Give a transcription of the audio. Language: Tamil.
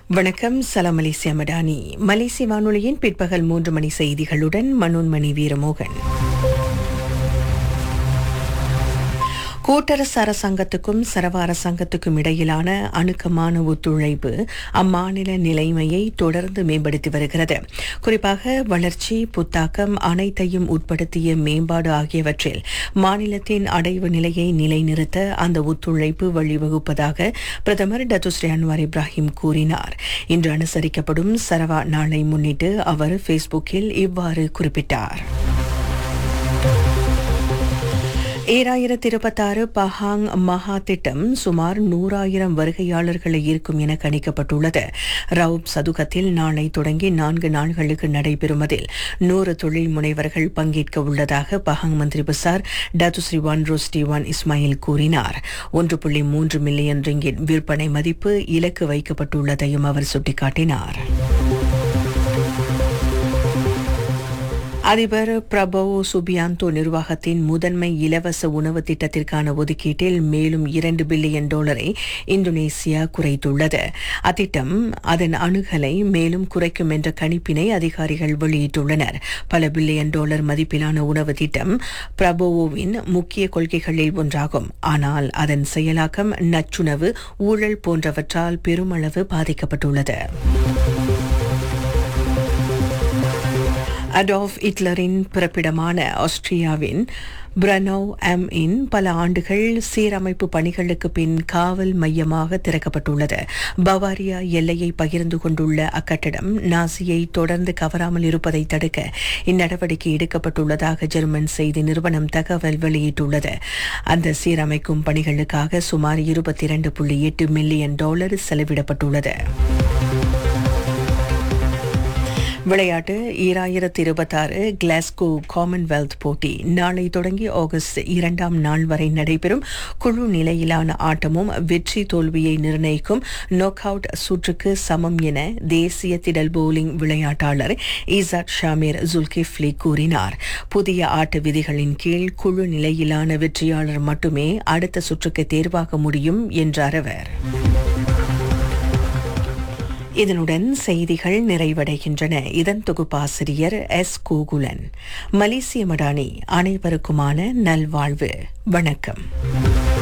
வணக்கம் சலாம் மலேசியா மடானி மலேசிய வானொலியின் பிற்பகல் மூன்று மணி செய்திகளுடன் மனோன்மணி வீரமோகன் கூட்டரசு அரசாங்கத்துக்கும் சரவ அரசாங்கத்துக்கும் இடையிலான அணுக்கமான ஒத்துழைப்பு அம்மாநில நிலைமையை தொடர்ந்து மேம்படுத்தி வருகிறது குறிப்பாக வளர்ச்சி புத்தாக்கம் அனைத்தையும் உட்படுத்திய மேம்பாடு ஆகியவற்றில் மாநிலத்தின் அடைவு நிலையை நிலைநிறுத்த அந்த ஒத்துழைப்பு வழிவகுப்பதாக பிரதமர் டத்துஸ்ரீ அன்வார் இப்ராஹிம் கூறினார் இன்று அனுசரிக்கப்படும் சரவா நாளை முன்னிட்டு அவர் ஃபேஸ்புக்கில் இவ்வாறு குறிப்பிட்டார் ஏழாயிரத்தி இருபத்தாறு பஹாங் மகா திட்டம் சுமார் நூறாயிரம் வருகையாளர்களை ஈர்க்கும் என கணிக்கப்பட்டுள்ளது ரவுப் சதுக்கத்தில் நாளை தொடங்கி நான்கு நாள்களுக்கு நடைபெறும் அதில் நூறு தொழில் முனைவர்கள் பங்கேற்க உள்ளதாக பஹாங் மந்திரி பசார் Datuk Seri Wan Rosdi Wan Ismail கூறினார் ஒன்று புள்ளி மூன்று மில்லியன் ரிங்கிட் விற்பனை மதிப்பு இலக்கு வைக்கப்பட்டுள்ளதையும் அவர் சுட்டிக்காட்டினார் அதிபர் பிரபவோ சுபியாந்தோ நிர்வாகத்தின் முதன்மை இலவச உணவு திட்டத்திற்கான ஒதுக்கீட்டில் மேலும் இரண்டு பில்லியன் டாலரை இந்தோனேசியா குறைத்துள்ளது அத்திட்டம் அதன் அணுகலை மேலும் குறைக்கும் என்ற கணிப்பினை அதிகாரிகள் வெளியிட்டுள்ளனர் பல பில்லியன் டாலர் மதிப்பிலான உணவு திட்டம் பிரபோவோவின் முக்கிய கொள்கைகளில் ஒன்றாகும் ஆனால் அதன் செயலாக்கம் நச்சுணவு ஊழல் போன்றவற்றால் பெருமளவு பாதிக்கப்பட்டுள்ளது அடால்ஃப் ஹிட்லரின் பிறப்பிடமான ஆஸ்திரியாவின் பிரனோ எம் இன் பல ஆண்டுகள் சீரமைப்பு பணிகளுக்கு பின் காவல் மையமாக திறக்கப்பட்டுள்ளது பவாரியா எல்லையை பகிர்ந்து கொண்டுள்ள அக்கட்டடம் நாசியை தொடர்ந்து கவராமல் இருப்பதை தடுக்க இந்நடவடிக்கை எடுக்கப்பட்டுள்ளதாக ஜெர்மன் செய்தி நிறுவனம் தகவல் வெளியிட்டுள்ளது அந்த சீரமைக்கும் பணிகளுக்காக சுமார் இருபத்தி இரண்டு புள்ளி எட்டு மில்லியன் டாலர் செலவிடப்பட்டுள்ளது விளையாட்டு ஈராயிரத்தி இருபத்தாறு கிளாஸ்கோ காமன்வெல்த் போட்டி நாளை தொடங்கி ஆகஸ்ட் இரண்டாம் நாள் வரை நடைபெறும் குழு நிலையிலான ஆட்டமும் வெற்றி தோல்வியை நிர்ணயிக்கும் நோக் அவுட் சுற்றுக்கு சமம் என தேசிய திடல் போலிங் விளையாட்டாளர் ஈசாட் ஷாமீர் ஜுல்கிஃப்லி கூறினார் புதிய ஆட்ட விதிகளின் கீழ் குழு நிலையிலான வெற்றியாளர் மட்டுமே அடுத்த சுற்றுக்கு தேர்வாக முடியும் என்றார் அவர் இதனுடன் செய்திகள் நிறைவடைகின்றன இதன் தொகுப்பாசிரியர் எஸ் கோகுலன் மலேசிய மடானி அனைவருக்குமான நல்வாழ்வு வணக்கம்